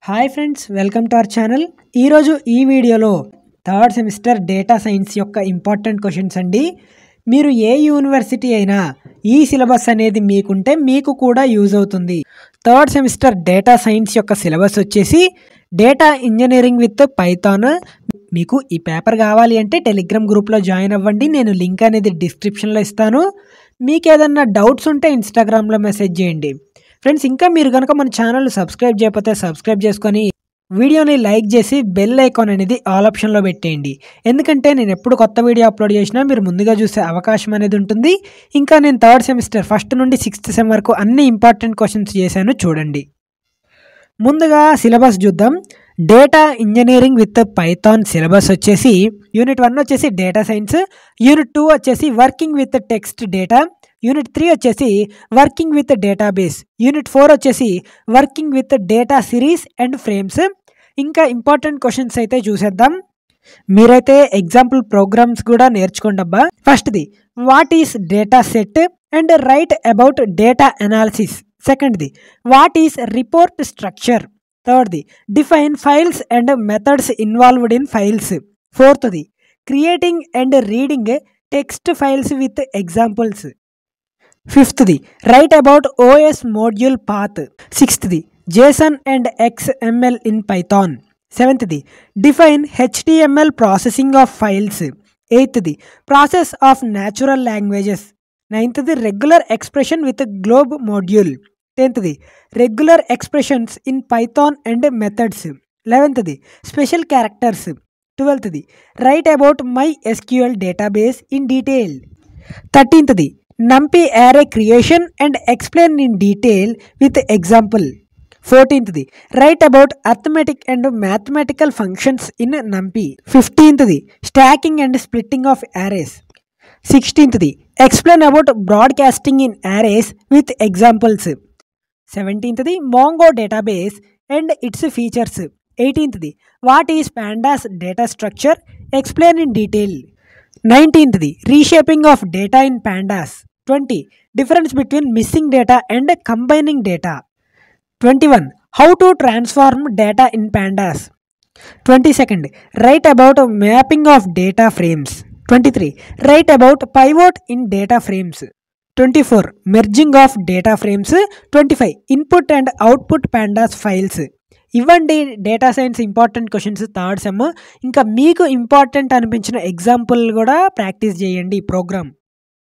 hi friends welcome to our channel ఈరోజు ఈ వీడియోలో థర్డ్ సెమిస్టర్ డేటా సైన్స్ యొక్క ఇంపార్టెంట్ క్వశ్చన్స్ అండి మీరు ఏ యూనివర్సిటీ అయినా ఈ సిలబస్ అనేది మీకుంటే మీకు కూడా యూజ్ అవుతుంది థర్డ్ సెమిస్టర్ డేటా సైన్స్ యొక్క సిలబస్ వచ్చేసి డేటా ఇంజనీరింగ్ విత్ పైథాన్ మీకు ఈ పేపర్ కావాలి అంటే టెలిగ్రామ్ గ్రూప్లో జాయిన్ అవ్వండి నేను లింక్ అనేది డిస్క్రిప్షన్లో ఇస్తాను మీకు ఏదన్నా డౌట్స్ ఉంటే ఇన్స్టాగ్రామ్లో మెసేజ్ చేయండి ఫ్రెండ్స్ ఇంకా మీరు కనుక మన ఛానల్ సబ్స్క్రైబ్ చేయకపోతే సబ్స్క్రైబ్ చేసుకొని వీడియోని లైక్ చేసి బెల్ ఐకాన్ అనేది ఆల్ ఆప్షన్లో పెట్టేయండి ఎందుకంటే నేను ఎప్పుడు కొత్త వీడియో అప్లోడ్ చేసినా మీరు ముందుగా చూసే అవకాశం అనేది ఉంటుంది ఇంకా నేను థర్డ్ సెమిస్టర్ ఫస్ట్ నుండి సిక్స్త్ సెమ్ వరకు అన్ని ఇంపార్టెంట్ క్వశ్చన్స్ చేశాను చూడండి ముందుగా సిలబస్ చూద్దాం data engineering with Python syllabus వచ్చేసి యూనిట్ వన్ వచ్చేసి డేటా సైన్స్ యూనిట్ టూ వచ్చేసి working with text data unit three వచ్చేసి working with database unit four వచ్చేసి working with data series and frames ఇంకా ఇంపార్టెంట్ క్వశ్చన్స్ అయితే చూసేద్దాం మీరైతే ఎగ్జాంపుల్ ప్రోగ్రామ్స్ కూడా నేర్చుకోండి అబ్బా ఫస్ట్ది what is data set and write about data analysis సెకండ్ది వాట్ ఈస్ రిపోర్ట్ స్ట్రక్చర్ థర్డ్ది define files and methods involved in files ఫోర్త్ది creating and reading text files with examples ఫిఫ్త్ది write about OS module path సిక్స్త్ది JSON and XML in Python సెవెంత్ది define HTML processing of files ఎయిత్ది process of natural languages నైన్త్ది regular expression with glob module టెన్త్ది regular expressions in Python and methods లెవెన్త్ది special characters ట్వెల్త్ది write about MySQL database in detail థర్టీన్త్ది NumPy array creation and explain in detail with example ఫోర్టీన్త్ది write about arithmetic and mathematical functions in NumPy ఫిఫ్టీన్త్ది stacking and splitting of arrays సిక్స్టీన్త్ది explain about broadcasting in arrays with examples సెవెంటీన్త్ది Mongo database and its features ఎయిటీన్త్ది what is pandas data structure explain in detail నైన్టీన్త్ది reshaping of data in pandas twenty difference between missing data and combining data twenty one how to transform data in pandas twenty second write about mapping of data frames twenty three write about pivot in data frames twenty four merging of data frames twenty five input and output pandas files ఇవ్వండి data science important questions third sem ఇంకా మీకు important అనిపించిన example కూడా practice చేయండి ఈ programme